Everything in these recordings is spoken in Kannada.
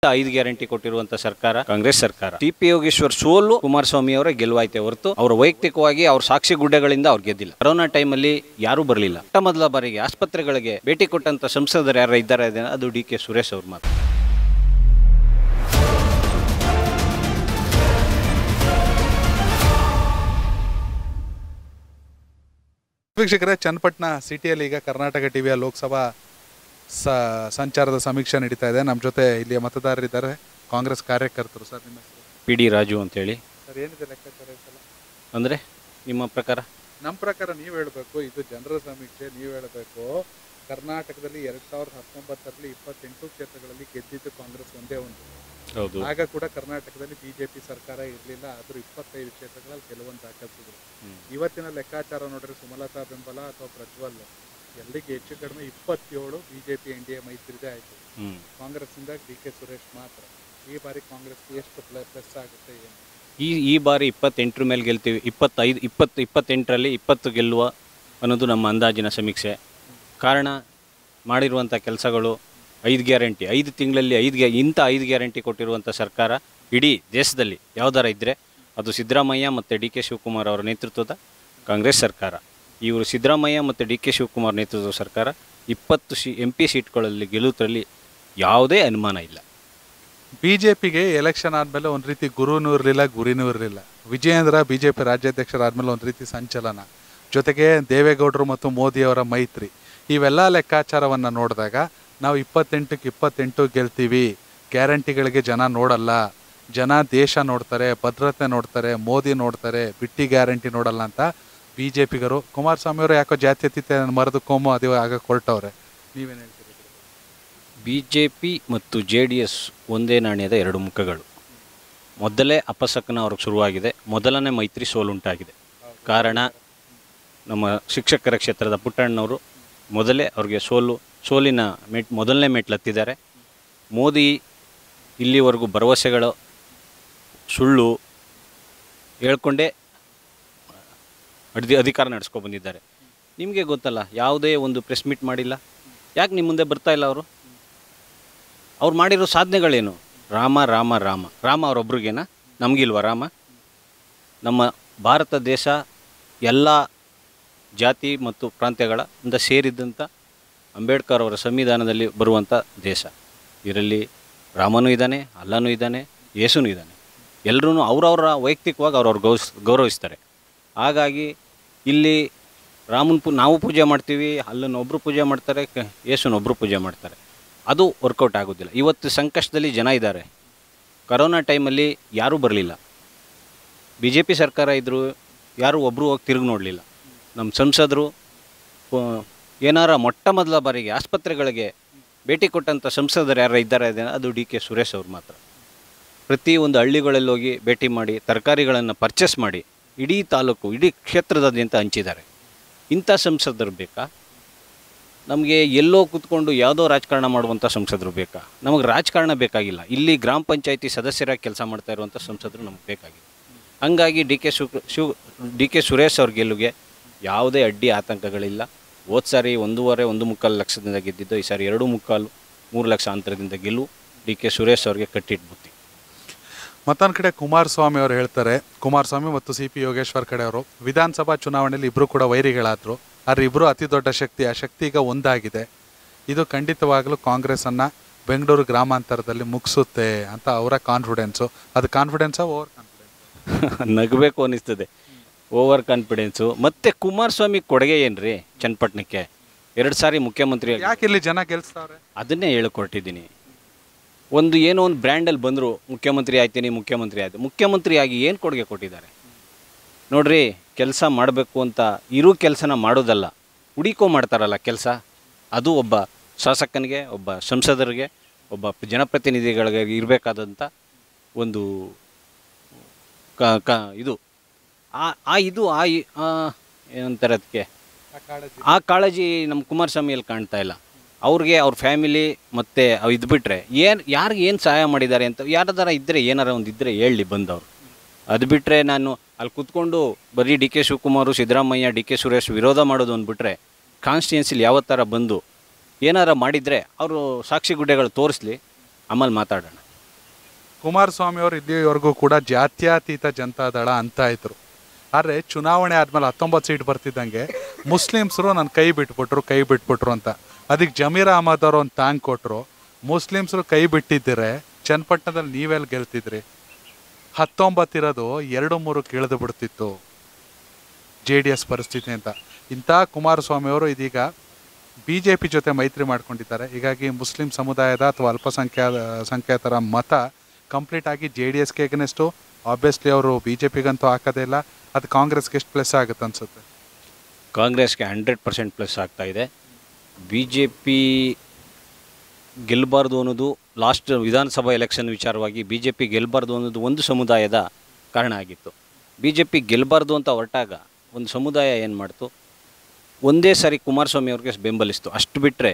ಐದು ಗ್ಯಾರಂಟಿ ಕೊಟ್ಟಿರುವಂತ ಸರ್ಕಾರ ಕಾಂಗ್ರೆಸ್ ಸರ್ಕಾರ ಟಿ ಪಿ ಯೋಗೇಶ್ವರ್ ಸೋಲು ಕುಮಾರಸ್ವಾಮಿ ಅವರ ಗೆಲುವಾಯ್ತೆ ಹೊರತು ಅವ್ರ ವೈಯಕ್ತಿಕವಾಗಿ ಅವ್ರ ಸಾಕ್ಷಿ ಗುಡ್ಡೆಗಳಿಂದ ಅವ್ರು ಗೆದ್ದಿಲ್ಲ ಕೊರೋನಾ ಟೈಮಲ್ಲಿ ಯಾರೂ ಬರಲಿಲ್ಲ ಮೊಟ್ಟ ಮೊದಲ ಬಾರಿಗೆ ಆಸ್ಪತ್ರೆಗಳಿಗೆ ಭೇಟಿ ಕೊಟ್ಟಂತ ಸಂಸದರು ಯಾರು ಇದ್ದಾರೆ ಅಂದ್ರೆ ಅದು ಡಿ ಕೆ ಸುರೇಶ್ ಅವ್ರ ಮಾತು ವೀಕ್ಷಕರೇ ಚನ್ನಪಟ್ಟಣ ಸಿಟಿಯಲ್ಲಿ ಈಗ ಕರ್ನಾಟಕ ಟಿವಿಯ ಲೋಕಸಭಾ ಸ ಸಂಚಾರದ ಸಮೀಕ್ಷೆ ನಡೀತಾ ಇದೆ ನಮ್ಮ ಜೊತೆ ಇಲ್ಲಿ ಮತದಾರರಿದ್ದಾರೆ ಕಾಂಗ್ರೆಸ್ ಕಾರ್ಯಕರ್ತರು ಸರ್ ನಿಮ್ಮ ಹೆಸರು ಪಿ ಡಿ ರಾಜು ಅಂತೇಳಿ ಸರ್ ಏನಿದೆ ಲೆಕ್ಕಾಚಾರ ಈ ಸಲ ಅಂದರೆ ನಿಮ್ಮ ಪ್ರಕಾರ ನಮ್ಮ ಪ್ರಕಾರ ನೀವು ಹೇಳಬೇಕು ಇದು ಜನರ ಸಮೀಕ್ಷೆ ನೀವು ಹೇಳಬೇಕು ಕರ್ನಾಟಕದಲ್ಲಿ ಎರಡ್ ಸಾವಿರದ ಹತ್ತೊಂಬತ್ತರಲ್ಲಿ ಇಪ್ಪತ್ತೆಂಟು ಕ್ಷೇತ್ರಗಳಲ್ಲಿ ಗೆದ್ದಿದ್ದು ಕಾಂಗ್ರೆಸ್ ಒಂದೇ ಒಂದು ಹೌದು ಆಗ ಕೂಡ ಕರ್ನಾಟಕದಲ್ಲಿ ಬಿಜೆಪಿ ಸರ್ಕಾರ ಇರಲಿಲ್ಲ ಆದರೂ ಇಪ್ಪತ್ತೈದು ಕ್ಷೇತ್ರಗಳಲ್ಲಿ ಗೆಲುವನ್ನು ದಾಖಲಿಸಿದ್ರು ಇವತ್ತಿನ ಲೆಕ್ಕಾಚಾರ ನೋಡಿದ್ರೆ ಸುಮಲತಾ ಬೆಂಬಲ ಅಥವಾ ಪ್ರಜ್ವಲ್ ಎಲ್ಲಿಗೆ ಹೆಚ್ಚು ಕಡಿಮೆ ಇಪ್ಪತ್ತೇಳು ಬಿಜೆಪಿ ಎನ್ ಡಿ ಎ ಮೈತ್ರಿದೇ ಆಯಿತು ಹ್ಮ್ ಕಾಂಗ್ರೆಸ್ಸಿಂದ ಡಿ ಕೆ ಸುರೇಶ್ ಮಾತ್ರ ಈ ಬಾರಿ ಕಾಂಗ್ರೆಸ್ಗೆ ಎಷ್ಟು ಪ್ಲಸ್ ಆಗುತ್ತೆ ಏನು ಈ ಈ ಬಾರಿ ಇಪ್ಪತ್ತೆಂಟರ ಮೇಲೆ ಗೆಲ್ತೀವಿ ಇಪ್ಪತ್ತೈದು ಇಪ್ಪತ್ತು ಇಪ್ಪತ್ತೆಂಟರಲ್ಲಿ ಇಪ್ಪತ್ತು ಗೆಲ್ಲುವ ಅನ್ನೋದು ನಮ್ಮ ಅಂದಾಜಿನ ಸಮೀಕ್ಷೆ ಕಾರಣ ಮಾಡಿರುವಂಥ ಕೆಲಸಗಳು ಐದು ಗ್ಯಾರಂಟಿ ಐದು ತಿಂಗಳಲ್ಲಿ ಐದು ಗ್ಯಾ ಇಂಥ ಐದು ಗ್ಯಾರಂಟಿ ಕೊಟ್ಟಿರುವಂಥ ಸರ್ಕಾರ ಇಡೀ ದೇಶದಲ್ಲಿ ಯಾವ್ದಾರ ಇದ್ದರೆ ಅದು ಸಿದ್ದರಾಮಯ್ಯ ಮತ್ತು ಡಿ ಕೆ ಶಿವಕುಮಾರ್ ಅವರ ನೇತೃತ್ವದ ಕಾಂಗ್ರೆಸ್ ಸರ್ಕಾರ ಇವರು ಸಿದ್ದರಾಮಯ್ಯ ಮತ್ತು ಡಿ ಕೆ ಶಿವಕುಮಾರ್ ನೇತೃತ್ವದ ಸರ್ಕಾರ ಇಪ್ಪತ್ತು ಸಿ ಎಂ ಪಿ ಸೀಟ್ಗಳಲ್ಲಿ ಗೆಲ್ಲುವುದರಲ್ಲಿ ಯಾವುದೇ ಅನುಮಾನ ಇಲ್ಲ ಬಿಜೆಪಿಗೆ ಎಲೆಕ್ಷನ್ ಆದಮೇಲೆ ಒಂದು ರೀತಿ ಗುರುನೂ ಇರಲಿಲ್ಲ ಗುರಿನೂ ಇರಲಿಲ್ಲ ವಿಜಯೇಂದ್ರ ಬಿಜೆಪಿ ರಾಜ್ಯಾಧ್ಯಕ್ಷರಾದ್ಮೇಲೆ ಒಂದು ರೀತಿ ಸಂಚಲನ ಜೊತೆಗೆ ದೇವೇಗೌಡರು ಮತ್ತು ಮೋದಿಯವರ ಮೈತ್ರಿ ಇವೆಲ್ಲ ಲೆಕ್ಕಾಚಾರವನ್ನು ನೋಡಿದಾಗ ನಾವು ಇಪ್ಪತ್ತೆಂಟಕ್ಕೆ ಇಪ್ಪತ್ತೆಂಟು ಗೆಲ್ತೀವಿ ಗ್ಯಾರಂಟಿಗಳಿಗೆ ಜನ ನೋಡಲ್ಲ ಜನ ದೇಶ ನೋಡ್ತಾರೆ ಭದ್ರತೆ ನೋಡ್ತಾರೆ ಮೋದಿ ನೋಡ್ತಾರೆ ಬಿಟ್ಟಿ ಗ್ಯಾರಂಟಿ ನೋಡಲ್ಲ ಅಂತ ಬಿ ಜೆ ಪಿಗರು ಕುಮಾರಸ್ವಾಮಿ ಅವರು ಯಾಕೋ ಜಾತ್ಯತೀತ ಮರದ ಕೋಮು ಅದು ಆಗ ಕೊರಟವ್ರೆ ನೀವೇನು ಹೇಳ್ತೀರಿ ಬಿ ಜೆ ಪಿ ಮತ್ತು ಜೆ ಡಿ ಎಸ್ ಒಂದೇ ನಾಣ್ಯದ ಎರಡು ಮುಖಗಳು ಮೊದಲೇ ಅಪಸಕನ ಅವ್ರಿಗೆ ಶುರುವಾಗಿದೆ ಮೊದಲನೇ ಮೈತ್ರಿ ಸೋಲುಂಟಾಗಿದೆ ಕಾರಣ ನಮ್ಮ ಶಿಕ್ಷಕರ ಕ್ಷೇತ್ರದ ಪುಟ್ಟಣ್ಣವರು ಮೊದಲೇ ಅವ್ರಿಗೆ ಸೋಲು ಸೋಲಿನ ಮೆಟ್ ಮೊದಲನೇ ಮೆಟ್ಲತ್ತಿದ್ದಾರೆ ಮೋದಿ ಇಲ್ಲಿವರೆಗೂ ಭರವಸೆಗಳು ಸುಳ್ಳು ಹೇಳ್ಕೊಂಡೇ ಅಡ್ದಿ ಅಧಿಕಾರ ನಡೆಸ್ಕೊ ಬಂದಿದ್ದಾರೆ ನಿಮಗೆ ಗೊತ್ತಲ್ಲ ಯಾವುದೇ ಒಂದು ಪ್ರೆಸ್ ಮೀಟ್ ಮಾಡಿಲ್ಲ ಯಾಕೆ ನಿಮ್ಮ ಮುಂದೆ ಬರ್ತಾ ಇಲ್ಲ ಅವರು ಅವ್ರು ಮಾಡಿರೋ ಸಾಧನೆಗಳೇನು ರಾಮ ರಾಮ ರಾಮ ರಾಮ ಅವರೊಬ್ರಿಗೇನ ನಮಗಿಲ್ವ ರಾಮ ನಮ್ಮ ಭಾರತ ದೇಶ ಎಲ್ಲ ಜಾತಿ ಮತ್ತು ಪ್ರಾಂತ್ಯಗಳ ಇಂದ ಸೇರಿದ್ದಂಥ ಅಂಬೇಡ್ಕರ್ ಅವರ ಸಂವಿಧಾನದಲ್ಲಿ ಬರುವಂಥ ದೇಶ ಇದರಲ್ಲಿ ರಾಮನೂ ಇದ್ದಾನೆ ಅಲ್ಲನೂ ಇದ್ದಾನೆ ಯೇಸುನೂ ಇದ್ದಾನೆ ಎಲ್ಲರೂ ಅವ್ರವ್ರ ವೈಯಕ್ತಿಕವಾಗಿ ಅವ್ರವ್ರು ಗೌಸ್ ಗೌರವಿಸ್ತಾರೆ ಹಾಗಾಗಿ ಇಲ್ಲಿ ರಾಮನ ಪೂ ನಾವು ಪೂಜೆ ಮಾಡ್ತೀವಿ ಅಲ್ಲನ್ನು ಒಬ್ಬರು ಪೂಜೆ ಮಾಡ್ತಾರೆ ಕ- ಯೇಸುನ ಒಬ್ಬರು ಪೂಜೆ ಮಾಡ್ತಾರೆ ಅದು ವರ್ಕೌಟ್ ಆಗೋದಿಲ್ಲ ಇವತ್ತು ಸಂಕಷ್ಟದಲ್ಲಿ ಜನ ಇದ್ದಾರೆ ಕರೋನಾ ಟೈಮಲ್ಲಿ ಯಾರೂ ಬರಲಿಲ್ಲ ಬಿ ಜೆ ಪಿ ಸರ್ಕಾರ ಇದ್ದರು ಯಾರೂ ಒಬ್ಬರು ಹೋಗಿ ತಿರುಗಿ ನೋಡಲಿಲ್ಲ ನಮ್ಮ ಸಂಸದರು ಆ, ಏನಾರ ಮೊಟ್ಟ ಮೊದಲ ಬಾರಿಗೆ ಆಸ್ಪತ್ರೆಗಳಿಗೆ ಭೇಟಿ ಕೊಟ್ಟಂಥ ಸಂಸದರು ಯಾರು ಇದ್ದಾರೆ ಅಂದ್ರೆ ಅದು ಡಿ ಕೆ ಸುರೇಶ್ ಅವ್ರು ಮಾತ್ರ ಪ್ರತಿ ಒಂದು ಹಳ್ಳಿಗಳಲ್ಲಿ ಹೋಗಿ ಭೇಟಿ ಮಾಡಿ ತರಕಾರಿಗಳನ್ನು ಪರ್ಚೇಸ್ ಮಾಡಿ ಇಡೀ ತಾಲೂಕು ಇಡೀ ಕ್ಷೇತ್ರದಾದ್ಯಂತ ಹಂಚಿದ್ದಾರೆ ಇಂಥ ಸಂಸದರು ಬೇಕಾ ನಮಗೆ ಎಲ್ಲೋ ಕೂತ್ಕೊಂಡು ಯಾವುದೋ ರಾಜಕಾರಣ ಮಾಡುವಂಥ ಸಂಸದರು ಬೇಕಾ ನಮಗೆ ರಾಜಕಾರಣ ಬೇಕಾಗಿಲ್ಲ ಇಲ್ಲಿ ಗ್ರಾಮ ಪಂಚಾಯತಿ ಸದಸ್ಯರಾಗಿ ಕೆಲಸ ಮಾಡ್ತಾ ಇರುವಂಥ ಸಂಸದರು ನಮಗೆ ಬೇಕಾಗಿಲ್ಲ ಹಂಗಾಗಿ D K Shiv Shiv D K Suresh ಅವ್ರ ಗೆಲುವಿಗೆ ಯಾವುದೇ ಅಡ್ಡಿ ಆತಂಕಗಳಿಲ್ಲ ಹೋದ ಸಾರಿ ಒಂದೂವರೆ ಒಂದು ಮುಕ್ಕಾಲು ಲಕ್ಷದಿಂದ ಗೆದ್ದಿದ್ದು ಈ ಸಾರಿ ಎರಡು ಮುಕ್ಕಾಲು ಮೂರು ಲಕ್ಷ ಅಂತರದಿಂದ ಗೆಲುವು ಡಿ ಕೆ ಸುರೇಶ್ ಅವ್ರಿಗೆ ಕಟ್ಟಿಟ್ಟು ಬುತ್ತಿ ಮತ್ತೊಂದು ಕಡೆ ಕುಮಾರಸ್ವಾಮಿ ಅವರು ಹೇಳ್ತಾರೆ ಕುಮಾರಸ್ವಾಮಿ ಮತ್ತು ಸಿ ಪಿ ಯೋಗೇಶ್ವರ್ ಕಡೆ ಅವರು ವಿಧಾನಸಭಾ ಚುನಾವಣೆಯಲ್ಲಿ ಇಬ್ಬರು ಕೂಡ ವೈರಿಗಳಾದರು ಆದರೆ ಇಬ್ಬರು ಅತಿ ದೊಡ್ಡ ಶಕ್ತಿ ಆ ಶಕ್ತಿ ಈಗ ಒಂದಾಗಿದೆ ಇದು ಖಂಡಿತವಾಗಲೂ ಕಾಂಗ್ರೆಸ್ಸನ್ನು ಬೆಂಗಳೂರು ಗ್ರಾಮಾಂತರದಲ್ಲಿ ಮುಗಿಸುತ್ತೆ ಅಂತ ಅವರ ಕಾನ್ಫಿಡೆನ್ಸು ಅದು ಕಾನ್ಫಿಡೆನ್ಸಾ ಓವರ್ ಕಾನ್ಫಿಡೆನ್ಸ್ ನಗಬೇಕು ಅನ್ನಿಸ್ತದೆ ಓವರ್ ಕಾನ್ಫಿಡೆನ್ಸು ಮತ್ತೆ ಕುಮಾರಸ್ವಾಮಿ ಕೊಡುಗೆ ಏನ್ರಿ ಚನ್ನಪಟ್ಟಣಕ್ಕೆ ಎರಡು ಸಾರಿ ಮುಖ್ಯಮಂತ್ರಿ ಆಗಿ- ಯಾಕೆ ಇಲ್ಲಿ ಜನ ಗೆಲ್ಸ್ತಾವ್ರೆ ಅದನ್ನೇ ಹೇಳಿಕೊಟ್ಟಿದ್ದೀನಿ ಒಂದು ಏನೋ ಒಂದು ಬ್ರ್ಯಾಂಡಲ್ಲಿ ಬಂದರು ಮುಖ್ಯಮಂತ್ರಿ ಆಯ್ತೀನಿ ಮುಖ್ಯಮಂತ್ರಿ ಆಯ್ತು ಮುಖ್ಯಮಂತ್ರಿ ಆಗಿ ಏನು ಕೊಡುಗೆ ಕೊಟ್ಟಿದ್ದಾರೆ ನೋಡ್ರಿ ಕೆಲಸ ಮಾಡಬೇಕು ಅಂತ ಇರೋ ಕೆಲಸನ ಮಾಡೋದಲ್ಲ ಹುಡುಕೋ ಮಾಡ್ತಾರಲ್ಲ ಕೆಲಸ ಅದು ಒಬ್ಬ ಶಾಸಕನಿಗೆ ಒಬ್ಬ ಸಂಸದರಿಗೆ ಒಬ್ಬ ಜನಪ್ರತಿನಿಧಿಗಳಿಗೆ ಇರಬೇಕಾದಂಥ ಒಂದು ಕ ಕ ಇದು ಆ ಆ ಇದು ಆ ಇ- ಆ ಏನಂತಾರೆ ಅದಕ್ಕೆ ಆ ಕಾಳಜಿ ನಮ್ಮ ಕುಮಾರಸ್ವಾಮಿಯಲ್ಲಿ ಕಾಣ್ತಾ ಇಲ್ಲ ಅವ್ರಿಗೆ ಅವ್ರ ಫ್ಯಾಮಿಲಿ ಮತ್ತು ಇದು ಬಿಟ್ಟರೆ ಏನು ಯಾರಿಗೆ ಏನು ಸಹಾಯ ಮಾಡಿದ್ದಾರೆ ಅಂತ ಯಾರದಾರ ಇದ್ದರೆ ಏನಾರ ಒಂದು ಇದ್ದರೆ ಹೇಳಿ ಬಂದವರು ಅದು ಬಿಟ್ಟರೆ ನಾನು ಅಲ್ಲಿ ಕೂತ್ಕೊಂಡು ಬರೀ D K Shivakumar Siddaramaiah D K Suresh ವಿರೋಧ ಮಾಡೋದು ಅಂದ್ಬಿಟ್ರೆ ಕಾನ್ಸ್ಟಿಟ್ಯೂನ್ಸಿಲಿ ಯಾವತ್ತಾರ ಬಂದು ಏನಾರ ಮಾಡಿದರೆ ಅವರು ಸಾಕ್ಷಿ ಗುಡ್ಡೆಗಳು ತೋರಿಸ್ಲಿ ಆಮೇಲೆ ಮಾತಾಡೋಣ ಕುಮಾರಸ್ವಾಮಿ ಅವರು ಇಲ್ಲಿವರೆಗೂ ಕೂಡ ಜಾತ್ಯತೀತ ಜನತಾದಳ ಅಂತ ಇದ್ರು ಆದರೆ ಚುನಾವಣೆ ಆದಮೇಲೆ ಹತ್ತೊಂಬತ್ತು ಸೀಟ್ ಬರ್ತಿದ್ದಂಗೆ ಮುಸ್ಲಿಮ್ಸರು ನನ್ನ ಕೈ ಬಿಟ್ಬಿಟ್ರು ಕೈ ಬಿಟ್ಬಿಟ್ರು ಅಂತ ಅದಕ್ಕೆ ಜಮೀರ್ ಅಹಮದ್ ಅವರು ಒಂದು ಟ್ಯಾಂಕ್ ಕೊಟ್ಟರು ಮುಸ್ಲಿಮ್ಸರು ಕೈ ಬಿಟ್ಟಿದ್ದರೆ ಚನ್ನಪಟ್ಟಣದಲ್ಲಿ ನೀವೆಲ್ಲಿ ಗೆಲ್ತಿದ್ರಿ ಹತ್ತೊಂಬತ್ತಿರೋದು ಎರಡು ಮೂರು ಇಳಿದು ಬಿಡ್ತಿತ್ತು ಜೆ ಡಿ ಎಸ್ ಪರಿಸ್ಥಿತಿ ಅಂತ ಇಂಥ ಕುಮಾರಸ್ವಾಮಿ ಅವರು ಇದೀಗ ಬಿ ಜೆ ಪಿ ಜೊತೆ ಮೈತ್ರಿ ಮಾಡ್ಕೊಂಡಿದ್ದಾರೆ ಹೀಗಾಗಿ ಮುಸ್ಲಿಂ ಸಮುದಾಯದ ಅಥವಾ ಅಲ್ಪಸಂಖ್ಯಾ ಸಂಖ್ಯಾತರ ಮತ ಕಂಪ್ಲೀಟ್ ಆಗಿ ಜೆ ಡಿ ಎಸ್ಗೆ ಎಗನೆಸ್ಟು ಆಬ್ವಿಯಸ್ಲಿ ಅವರು ಬಿ ಜೆ ಪಿಗಂತೂ ಹಾಕೋದೇ ಇಲ್ಲ ಅದು ಕಾಂಗ್ರೆಸ್ಗೆ ಎಷ್ಟು ಪ್ಲಸ್ ಆಗುತ್ತೆ ಅನ್ಸುತ್ತೆ ಕಾಂಗ್ರೆಸ್ಗೆ ಹಂಡ್ರೆಡ್ ಪರ್ಸೆಂಟ್ ಪ್ಲಸ್ ಆಗ್ತಾ ಇದೆ ಬಿ ಜೆ ಪಿ ಗೆಲ್ಲಬಾರ್ದು ಅನ್ನೋದು ಲಾಸ್ಟ್ ವಿಧಾನಸಭಾ ಎಲೆಕ್ಷನ್ ವಿಚಾರವಾಗಿ ಬಿ ಜೆ ಪಿ ಗೆಲ್ಲಬಾರ್ದು ಅನ್ನೋದು ಒಂದು ಸಮುದಾಯದ ಕಾರಣ ಆಗಿತ್ತು ಬಿ ಜೆ ಪಿ ಗೆಲ್ಲಬಾರ್ದು ಅಂತ ಹೊರಟಾಗ ಒಂದು ಸಮುದಾಯ ಏನು ಮಾಡ್ತು ಒಂದೇ ಸಾರಿ ಕುಮಾರಸ್ವಾಮಿ ಅವ್ರಿಗೆ ಬೆಂಬಲಿಸ್ತು ಅಷ್ಟು ಬಿಟ್ಟರೆ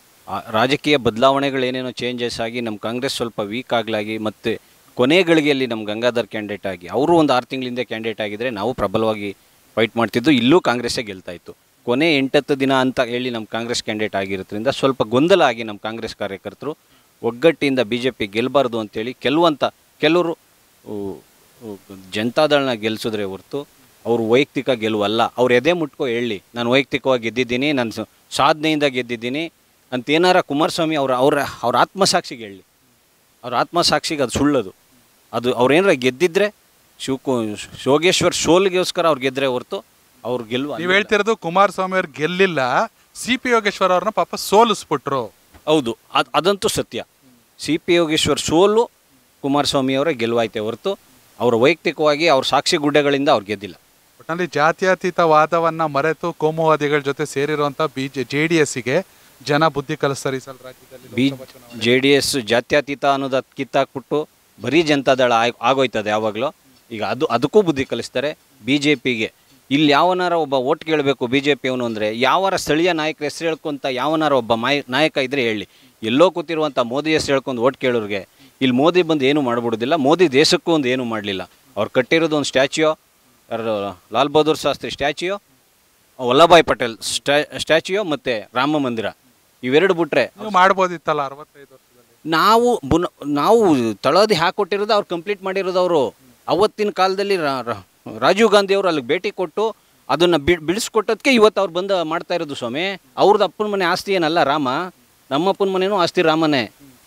ರಾಜಕೀಯ ಬದಲಾವಣೆಗಳೇನೇನೋ ಚೇಂಜಸ್ ಆಗಿ ನಮ್ಮ ಕಾಂಗ್ರೆಸ್ ಸ್ವಲ್ಪ ವೀಕ್ ಆಗಲಾಗಿ ಮತ್ತು ಕೊನೆ ಗಳಿಗೆಯಲ್ಲಿ ನಮ್ಮ ಗಂಗಾಧರ್ ಕ್ಯಾಂಡಿಡೇಟ್ ಆಗಿ ಅವರು ಒಂದು ಆರು ತಿಂಗಳಿಂದ ಕ್ಯಾಂಡಿಡೇಟ್ ಆಗಿದ್ದರೆ ನಾವು ಪ್ರಬಲವಾಗಿ ಫೈಟ್ ಮಾಡ್ತಿದ್ದು ಇಲ್ಲೂ ಕಾಂಗ್ರೆಸ್ಸೇ ಗೆಲ್ತಾ ಇತ್ತು ಕೊನೆ ಎಂಟತ್ತು ದಿನ ಅಂತ ಹೇಳಿ ನಮ್ಮ ಕಾಂಗ್ರೆಸ್ ಕ್ಯಾಂಡಿಡೇಟ್ ಆಗಿರೋದ್ರಿಂದ ಸ್ವಲ್ಪ ಗೊಂದಲ ಆಗಿ ನಮ್ಮ ಕಾಂಗ್ರೆಸ್ ಕಾರ್ಯಕರ್ತರು ಒಗ್ಗಟ್ಟಿಂದ ಬಿ ಜೆ ಪಿ ಗೆಲ್ಲಬಾರ್ದು ಅಂತೇಳಿ ಕೆಲವಂತ ಕೆಲವರು ಊ, ಊ, ಜನತಾದಳನ ಗೆಲ್ಲಿಸಿದ್ರೆ ಹೊರತು ಅವರು ವೈಯಕ್ತಿಕ ಗೆಲುವಲ್ಲ ಅವ್ರು ಎದೆ ಮುಟ್ಕೋ ಹೇಳಿ ನಾನು ವೈಯಕ್ತಿಕವಾಗಿ ಗೆದ್ದಿದ್ದೀನಿ ನಾನು ಸ- ಸಾಧನೆಯಿಂದ ಗೆದ್ದಿದ್ದೀನಿ ಅಂತ ಏನಾರ ಕುಮಾರಸ್ವಾಮಿ ಅವ್ರ ಅವ್ರ ಅವ್ರ ಆತ್ಮಸಾಕ್ಷಿಗೆ ಹೇಳಿ ಅವ್ರ ಆತ್ಮಸಾಕ್ಷಿಗೆ ಅದು ಸುಳ್ಳದು ಅದು ಅವ್ರೇನಾರ ಗೆದ್ದಿದ್ರೆ ಶಿವಕು ಯೋಗೇಶ್ವರ್ ಸೋಲ್ಗೋಸ್ಕರ ಅವ್ರು ಗೆದ್ರೆ ಹೊರತು ಅವ್ರು ಗೆಲ್ವ ನೀವು ಹೇಳ್ತಿರೋದು ಕುಮಾರಸ್ವಾಮಿ ಅವ್ರು ಗೆಲ್ಲಿಲ್ಲ ಸಿ ಪಿ ಯೋಗೇಶ್ವರ್ ಅವ್ರನ್ನ ಪಾಪ ಸೋಲಿಸ್ಬಿಟ್ರು ಹೌದು ಅದು ಅದಂತೂ ಸತ್ಯ ಸಿ ಪಿ ಯೋಗೇಶ್ವರ್ ಸೋಲು ಕುಮಾರಸ್ವಾಮಿ ಅವರೇ ಗೆಲುವಾಯ್ತೆ ಹೊರತು ಅವ್ರ ವೈಯಕ್ತಿಕವಾಗಿ ಅವ್ರ ಸಾಕ್ಷಿ ಗುಡ್ಡೆಗಳಿಂದ ಅವ್ರು ಗೆದ್ದಿಲ್ಲ ಒಟ್ಟಿನಲ್ಲಿ ಜಾತ್ಯತೀತ ವಾದವನ್ನ ಮರೆತು ಕೋಮುವಾದಿಗಳ ಜೊತೆ ಸೇರಿರುವಂತ ಬಿ ಜೆ ಜೆ ಡಿ ಎಸ್ಸಿಗೆ ಜನ ಬುದ್ಧಿ ಕಲಿಸ್ತಾರೆ ಈ ಸಲ ರಾಜ್ಯದಲ್ಲಿ ಬಿ ಲೋಕಸಭಾ ಚುನಾವಣೆ. ಜೆ ಡಿ ಎಸ್ ಜಾತ್ಯತೀತ ಅನ್ನೋದು ಅದು ಕಿತ್ತಾಕ್ಬಿಟ್ಟು ಬರೀ ಜನತಾದಳ ಆಗ್- ಆಗೋಯ್ತದೆ ಯಾವಾಗಲೂ ಈಗ ಅದು ಅದಕ್ಕೂ ಬುದ್ಧಿ ಕಲಿಸ್ತಾರೆ ಬಿ ಜೆ ಪಿಗೆ ಇಲ್ಲಿ ಯಾವನಾರ ಒಬ್ಬ ಓಟ್ ಕೇಳಬೇಕು ಬಿ ಜೆ ಪಿ ಅವನು ಅಂದರೆ ಯಾವರ ಸ್ಥಳೀಯ ನಾಯಕರ ಹೆಸರು ಹೇಳ್ಕೊಂತ ಯಾವನಾರ ಒಬ್ಬ ಮಾಯ ನಾಯಕ ಇದ್ದರೆ ಹೇಳಿ ಎಲ್ಲೋ ಕೂತಿರುವಂಥ ಮೋದಿ ಹೆಸರು ಹೇಳ್ಕೊಂಡು ಓಟ್ ಕೇಳೋರಿಗೆ ಇಲ್ಲಿ ಮೋದಿ ಬಂದು ಏನೂ ಮಾಡ್ಬಿಡೋದಿಲ್ಲ ಮೋದಿ ದೇಶಕ್ಕೂ ಒಂದು ಏನೂ ಮಾಡಲಿಲ್ಲ ಅವ್ರು ಕಟ್ಟಿರೋದು ಒಂದು ಸ್ಟ್ಯಾಚ್ಯೂ ಯಾರು ಲಾಲ್ ಬಹದ್ದೂರ್ ಶಾಸ್ತ್ರಿ ಸ್ಟ್ಯಾಚ್ಯೂ ವಲ್ಲಭಾಯ್ ಪಟೇಲ್ ಸ್ಟ್ಯಾ ಸ್ಟ್ಯಾಚ್ಯೂ ಮತ್ತು ರಾಮ ಮಂದಿರ ಇವೆರಡು ಬಿಟ್ರೆ ನೀವು ಮಾಡ್ಬೋದಿತ್ತಲ್ಲ ಅರವತ್ತೈದು ವರ್ಷದಲ್ಲಿ ನಾವು ಬುನ ನಾವು ತಳದಿ ಹಾಕೊಟ್ಟಿರೋದು ಅವ್ರು ಕಂಪ್ಲೀಟ್ ಮಾಡಿರೋದು ಅವರು ಅವತ್ತಿನ ಕಾಲದಲ್ಲಿ ರಾ- ರಾ- ರಾಜೀವ್ ಗಾಂಧಿ ಅವರು ಅಲ್ಲಿಗೆ ಭೇಟಿ ಕೊಟ್ಟು ಅದನ್ನು ಬಿ ಬಿಡಿಸ್ಕೊಟ್ಟೋದಕ್ಕೆ ಇವತ್ತು ಅವ್ರು ಬಂದು ಮಾಡ್ತಾ ಇರೋದು ಸ್ವಾಮಿ ಅವ್ರದ್ದು ಅಪ್ಪನ ಮನೆ ಆಸ್ತಿ ಏನಲ್ಲ ರಾಮ ನಮ್ಮಪ್ಪನ ಮನೆನೂ ಆಸ್ತಿ ರಾಮನೇ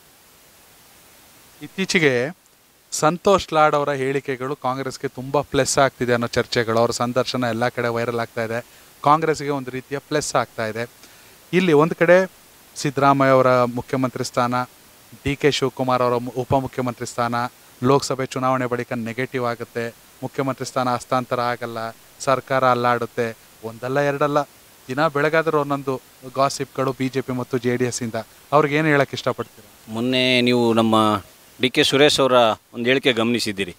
ಇತ್ತೀಚೆಗೆ ಸಂತೋಷ್ ಲಾಡ್ ಅವರ ಹೇಳಿಕೆಗಳು ಕಾಂಗ್ರೆಸ್ಗೆ ತುಂಬ ಪ್ಲಸ್ ಆಗ್ತಿದೆ ಅನ್ನೋ ಚರ್ಚೆಗಳು ಅವರ ಸಂದರ್ಶನ ಎಲ್ಲ ಕಡೆ ವೈರಲ್ ಆಗ್ತಾ ಇದೆ ಕಾಂಗ್ರೆಸ್ಗೆ ಒಂದು ರೀತಿಯ ಪ್ಲಸ್ ಆಗ್ತಾ ಇದೆ ಇಲ್ಲಿ ಒಂದು ಕಡೆ ಸಿದ್ದರಾಮಯ್ಯ ಅವರ ಮುಖ್ಯಮಂತ್ರಿ ಸ್ಥಾನ ಡಿ ಕೆ ಶಿವಕುಮಾರ್ ಅವರ ಮು- ಉಪಮುಖ್ಯಮಂತ್ರಿ ಸ್ಥಾನ ಲೋಕಸಭೆ ಚುನಾವಣೆ ಬಳಿಕ ನೆಗೆಟಿವ್ ಆಗುತ್ತೆ ಮುಖ್ಯಮಂತ್ರಿ ಸ್ಥಾನ ಹಸ್ತಾಂತರ ಆಗಲ್ಲ ಸರ್ಕಾರ ಅಲ್ಲಾಡುತ್ತೆ ಒಂದಲ್ಲ ಎರಡಲ್ಲ ದಿನ ಬೆಳಗಾದ್ರೆ ಒಂದೊಂದು ಗಾಸಿಪ್ಗಳು ಬಿ ಜೆ ಪಿ ಮತ್ತು ಜೆ ಡಿ ಎಸ್ ಇಂದ ಅವ್ರಿಗೆ ಏನು ಹೇಳಕ್ಕೆ ಇಷ್ಟಪಡ್ತೀರಾ ಮೊನ್ನೆ ನೀವು ನಮ್ಮ ಡಿ ಕೆ ಸುರೇಶ್ ಅವರ ಒಂದು ಹೇಳಿಕೆ ಗಮನಿಸಿದ್ದೀರಿ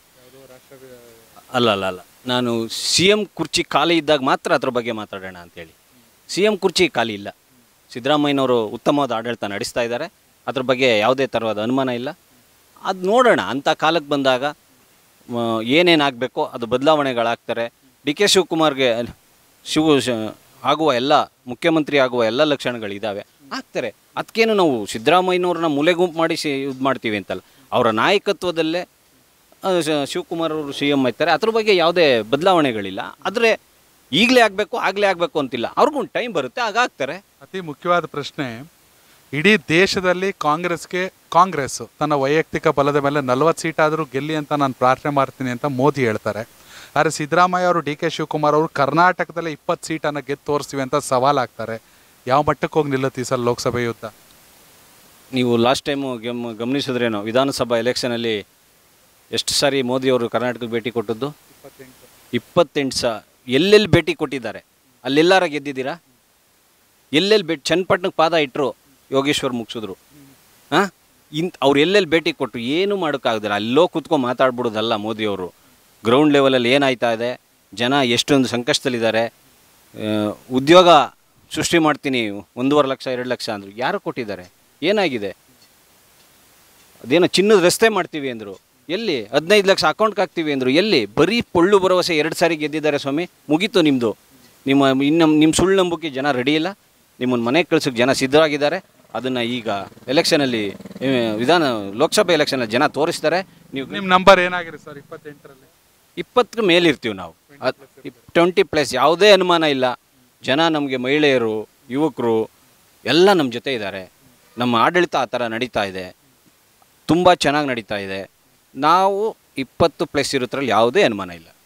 ಅಲ್ಲ ಅಲ್ಲ ಅಲ್ಲ ನಾನು ಸಿ ಎಮ್ ಕುರ್ಚಿ ಖಾಲಿ ಇದ್ದಾಗ ಮಾತ್ರ ಅದ್ರ ಬಗ್ಗೆ ಮಾತಾಡೋಣ ಅಂತೇಳಿ ಸಿ ಎಮ್ ಕುರ್ಚಿ ಖಾಲಿ ಇಲ್ಲ ಸಿದ್ದರಾಮಯ್ಯನವರು ಉತ್ತಮವಾದ ಆಡಳಿತ ನಡೆಸ್ತಾ ಇದ್ದಾರೆ ಅದ್ರ ಬಗ್ಗೆ ಯಾವುದೇ ಥರವಾದ ಅನುಮಾನ ಇಲ್ಲ ಅದು ನೋಡೋಣ ಅಂಥ ಕಾಲಕ್ಕೆ ಬಂದಾಗ ಏನೇನು ಆಗಬೇಕೋ ಅದು ಬದಲಾವಣೆಗಳಾಗ್ತಾರೆ ಡಿ ಕೆ ಶಿವಕುಮಾರ್ಗೆ ಶಿವ ಶ- ಆಗುವ ಎಲ್ಲ ಮುಖ್ಯಮಂತ್ರಿ ಆಗುವ ಎಲ್ಲ ಲಕ್ಷಣಗಳಿದ್ದಾವೆ ಆಗ್ತಾರೆ ಅದಕ್ಕೇನು ನಾವು ಸಿದ್ದರಾಮಯ್ಯನವ್ರನ್ನ ಮೂಲೆ ಗುಂಪು ಮಾಡಿ ಸಿ ಇದು ಮಾಡ್ತೀವಿ ಅಂತಲ್ಲ ಅವರ ನಾಯಕತ್ವದಲ್ಲೇ ಆ, ಶ- ಶಿವಕುಮಾರ್ ಅವರು ಸಿ ಎಮ್ ಆಯ್ತಾರೆ ಅದ್ರ ಬಗ್ಗೆ ಯಾವುದೇ ಬದಲಾವಣೆಗಳಿಲ್ಲ ಆದರೆ ಈಗಲೇ ಆಗಬೇಕು ಆಗಲೇ ಆಗಬೇಕು ಅಂತಿಲ್ಲ ಅವ್ರಿಗೊಂದು ಟೈಮ್ ಬರುತ್ತೆ ಆಗ ಆಗ್ತಾರೆ ಅತಿ ಮುಖ್ಯವಾದ ಪ್ರಶ್ನೆ ಇಡೀ ದೇಶದಲ್ಲಿ ಕಾಂಗ್ರೆಸ್ಗೆ ಕಾಂಗ್ರೆಸ್ ತನ್ನ ವೈಯಕ್ತಿಕ ಬಲದ ಮೇಲೆ ನಲವತ್ತು ಸೀಟ್ ಆದರೂ ಗೆಲ್ಲಿ ಅಂತ ನಾನು ಪ್ರಾರ್ಥನೆ ಮಾಡ್ತೀನಿ ಅಂತ ಮೋದಿ ಹೇಳ್ತಾರೆ ಆದರೆ ಸಿದ್ದರಾಮಯ್ಯ ಅವರು ಡಿ ಕೆ ಶಿವಕುಮಾರ್ ಅವರು ಕರ್ನಾಟಕದಲ್ಲಿ ಇಪ್ಪತ್ತು ಸೀಟನ್ನು ಗೆದ್ದು ತೋರಿಸ್ತೀವಿ ಅಂತ ಸವಾಲ್ ಆಗ್ತಾರೆ ಯಾವ ಮಟ್ಟಕ್ಕೆ ಹೋಗಿ ನಿಲ್ಲುತ್ತೆ ಈ ಸಲ ಲೋಕಸಭೆ ಯುದ್ಧ ನೀವು ಲಾಸ್ಟ್ ಟೈಮು ಗಮ್ ಗಮನಿಸಿದ್ರೇನೋ ವಿಧಾನಸಭಾ ಎಲೆಕ್ಷನಲ್ಲಿ ಎಷ್ಟು ಸಾರಿ ಮೋದಿಯವರು ಕರ್ನಾಟಕಕ್ಕೆ ಭೇಟಿ ಕೊಟ್ಟದ್ದು ಇಪ್ಪತ್ತೆಂಟು ಸಾ ಎಲ್ಲೆಲ್ಲಿ ಭೇಟಿ ಕೊಟ್ಟಿದ್ದಾರೆ ಅಲ್ಲೆಲ್ಲಾರ ಗೆದ್ದಿದ್ದೀರಾ ಎಲ್ಲೆಲ್ಲಿ ಭೇಟಿ ಚನ್ನಪಟ್ಟಣಕ್ಕೆ ಪಾದ ಇಟ್ಟರು ಯೋಗೇಶ್ವರ್ ಮುಗಿಸಿದ್ರು ಹಾಂ ಇಂತ ಅವ್ರು ಎಲ್ಲೆಲ್ಲಿ ಭೇಟಿ ಕೊಟ್ಟರು ಏನೂ ಮಾಡೋಕ್ಕಾಗದಿಲ್ಲ ಅಲ್ಲೋ ಕೂತ್ಕೊಂಡು ಮಾತಾಡ್ಬಿಡೋದಲ್ಲ ಮೋದಿಯವರು ಗ್ರೌಂಡ್ ಲೆವೆಲಲ್ಲಿ ಏನಾಯ್ತಾ ಇದೆ ಜನ ಎಷ್ಟೊಂದು ಸಂಕಷ್ಟದಲ್ಲಿದ್ದಾರೆ ಆ, ಉದ್ಯೋಗ ಸೃಷ್ಟಿ ಮಾಡ್ತೀನಿ ಒಂದೂವರೆ ಲಕ್ಷ ಎರಡು ಲಕ್ಷ ಅಂದರು ಯಾರು ಕೊಟ್ಟಿದ್ದಾರೆ ಏನಾಗಿದೆ ಅದೇನೋ ಚಿನ್ನದ ರಸ್ತೆ ಮಾಡ್ತೀವಿ ಅಂದರು ಎಲ್ಲಿ ಹದಿನೈದು ಲಕ್ಷ ಅಕೌಂಟ್ಗೆ ಹಾಕ್ತೀವಿ ಅಂದರು ಎಲ್ಲಿ ಬರೀ ಪೊಳ್ಳು ಭರವಸೆ ಎರಡು ಸಾರಿ ಗೆದ್ದಿದ್ದಾರೆ ಸ್ವಾಮಿ ಮುಗೀತು ನಿಮ್ಮದು ನಿಮ್ಮ ಇನ್ನು ನಿಮ್ಮ ಸುಳ್ಳು ನಂಬಿಕೆ ಜನ ರೆಡಿ ಇಲ್ಲ ನಿಮ್ಮನ್ನು ಮನೆಗೆ ಕಳ್ಸೋಕ್ಕೆ ಜನ ಸಿದ್ಧರಾಗಿದ್ದಾರೆ ಅದನ್ನು ಈಗ ಎಲೆಕ್ಷನಲ್ಲಿ ಆ, ವಿಧಾನ ಲೋಕಸಭೆ ಎಲೆಕ್ಷನಲ್ಲಿ ಜನ ತೋರಿಸ್ತಾರೆ ನೀವು ನಿಮ್ಮ ನಂಬರ್ ಏನಾಗಿದೆ ಸರ್ ಇಪ್ಪತ್ತೆಂಟರಲ್ಲಿ ಇಪ್ಪತ್ತರ ಮೇಲಿರ್ತೀವಿ ನಾವು ಟ್ವೆಂಟಿ ಪ್ಲಸ್ ಯಾವುದೇ ಅನುಮಾನ ಇಲ್ಲ ಜನ ನಮಗೆ ಮಹಿಳೆಯರು ಯುವಕರು ಎಲ್ಲ ನಮ್ಮ ಜೊತೆ ಇದ್ದಾರೆ ನಮ್ಮ ಆಡಳಿತ ಆ ಥರ ನಡೀತಾ ಇದೆ ತುಂಬ ಚೆನ್ನಾಗಿ ನಡೀತಾ ಇದೆ ನಾವು ಇಪ್ಪತ್ತು ಪ್ಲಸ್ ಇರೋದ್ರಲ್ಲಿ ಯಾವುದೇ ಅನುಮಾನ ಇಲ್ಲ